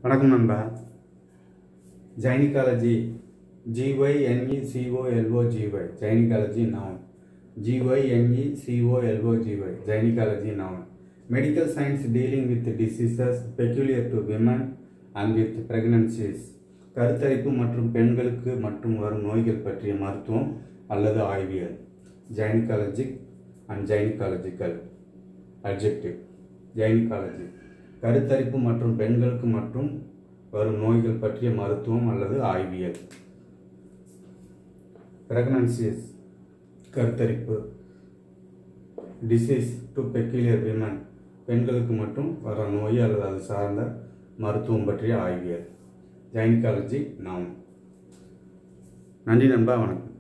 வணக்கம் நண்பா gynaecology G Y N E C O L O G Y gynaecology noun G Y N E C O L O G Y gynaecology noun medical science dealing with diseases peculiar to women and with pregnancies கருத்தரிப்பு மற்றும் பெண்களுக்கு மற்றும் வரும் நோய்கள் பற்றிய மருத்துவம் அல்லது ஆய்வியல் ஜைனிகாலஜிக் அண்ட் ஜைனிகாலஜிக்கல் அட்ஜெக்டிவ் ஜைனிகாலஜி கருத்தரிப்பு மற்றும் பெண்களுக்கு மற்றும் வரும் நோய்கள் பற்றிய மருத்துவம் அல்லது ஆய்வியல் பிரெக்னன்சிஸ் கருத்தரிப்பு டிசீஸ் டு பெக்யூலியர் விமன் பெண்களுக்கு மட்டும் வர நோய் அல்லது அது சார்ந்த மருத்துவம் பற்றிய ஆய்வியல் ஜைனிகாலஜி நாம் நன்றி நண்பா வணக்கம்